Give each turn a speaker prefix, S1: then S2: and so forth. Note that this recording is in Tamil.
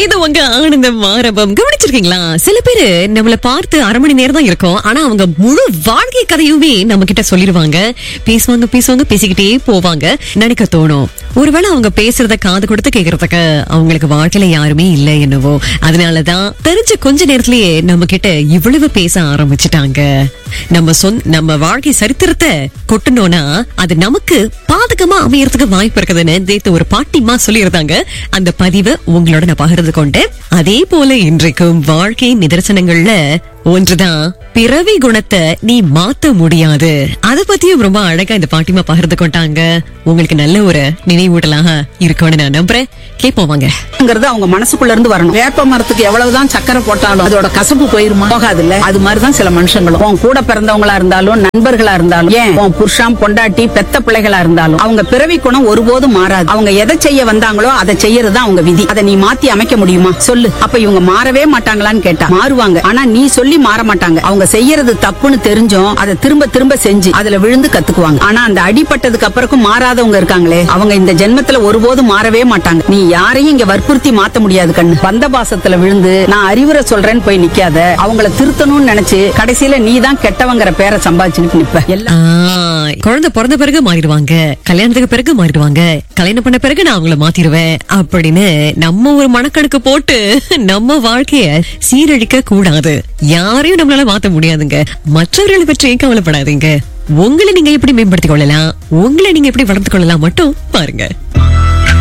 S1: இது உங்க ஆனந்தம் ஆரம்பம் கவனிச்சிருக்கீங்களா சில பேரு நம்மள பார்த்து அரை மணி நேரம் தான் இருக்கும் ஆனா அவங்க முழு வாழ்க்கை கதையுமே நம்ம கிட்ட சொல்லிருவாங்க பேசுவாங்க பேசுவாங்க பேசிக்கிட்டே போவாங்க நினைக்க தோணும் ஒருவேளை அவங்க பேசுறத காது கொடுத்து கேக்குறதுக்கு அவங்களுக்கு வாழ்க்கையில யாருமே இல்ல என்னவோ அதனாலதான் தெரிஞ்ச கொஞ்ச நேரத்திலேயே நம்ம கிட்ட இவ்வளவு பேச ஆரம்பிச்சிட்டாங்க நம்ம சொந்த நம்ம வாழ்க்கை சரித்திரத்தை கொட்டணும்னா அது நமக்கு பாதகமா அமையறதுக்கு வாய்ப்பு இருக்குதுன்னு நேத்து ஒரு பாட்டிமா சொல்லியிருந்தாங்க அந்த பதிவை உங்களோட நான் பகிர்ந்து கொண்டேன் அதே போல இன்றைக்கும் வாழ்க்கை நிதர்சனங்கள்ல ஒன்றுதான் பிறவி குணத்தை நீ மாத்த முடியாது அத பத்தியும் ரொம்ப அழகா இந்த பாட்டிமா பகிர்ந்து கொண்டாங்க உங்களுக்கு நல்ல ஒரு நினைவூட்டலாக இருக்கும்னு நான் நம்புறேன் கேட்போம் வாங்க
S2: ங்கிறது அவங்க மனசுக்குள்ள இருந்து வரணும் வேப்ப மரத்துக்கு எவ்வளவுதான் சக்கரை போட்டாலும் அதோட கசப்பு போயிருமா போகாது இல்ல அது மாதிரிதான் சில மனுஷங்களும் உன் கூட பிறந்தவங்களா இருந்தாலும் நண்பர்களா இருந்தாலும் ஏன் உன் புருஷன் பொண்டாட்டி பெத்த பிள்ளைகளா இருந்தாலும் அவங்க பிறவி குணம் ஒருபோதும் மாறாது அவங்க எதை செய்ய வந்தாங்களோ அதை செய்யறது அவங்க விதி அதை நீ மாத்தி அமைக்க முடியுமா சொல்லு அப்ப இவங்க மாறவே மாட்டாங்களான்னு கேட்டா மாறுவாங்க ஆனா நீ சொல்லி மாற மாட்டாங்க அவங்க செய்யறது தப்புன்னு தெரிஞ்சும் அதை திரும்ப திரும்ப செஞ்சு அதுல விழுந்து கத்துக்குவாங்க ஆனா அந்த அடிபட்டதுக்கு அப்புறம் மாறாதவங்க இருக்காங்களே அவங்க இந்த ஜென்மத்துல ஒருபோதும் மாறவே மாட்டாங்க நீ யாரையும் இங்க வற்புறுத்தி மாத்த முடியாது கண்ணு வந்த பாசத்துல விழுந்து நான் அறிவுரை சொல்றேன்னு போய் நிக்காத அவங்கள திருத்தணும்னு நினைச்சு கடைசியில நீ தான் கெட்டவங்கிற பேரை சம்பாதிச்சுட்டு நிப்ப எல்லாம்
S1: ஆ, குழந்தை பிறந்த பிறகு மாறிடுவாங்க கல்யாணத்துக்கு பிறகு மாறிடுவாங்க கல்யாணம் பண்ண பிறகு நான் அவங்கள மாத்திருவேன் அப்படின்னு நம்ம ஒரு மனக்கணக்கு போட்டு நம்ம வாழ்க்கைய சீரழிக்க கூடாது யாரையும் நம்மளால மாத்த முடியாதுங்க மற்றவர்களை பற்றி கவலைப்படாதீங்க உங்களை நீங்க எப்படி மேம்படுத்திக் கொள்ளலாம் உங்களை நீங்க எப்படி வளர்த்துக் கொள்ளலாம் மட்டும் பாருங்க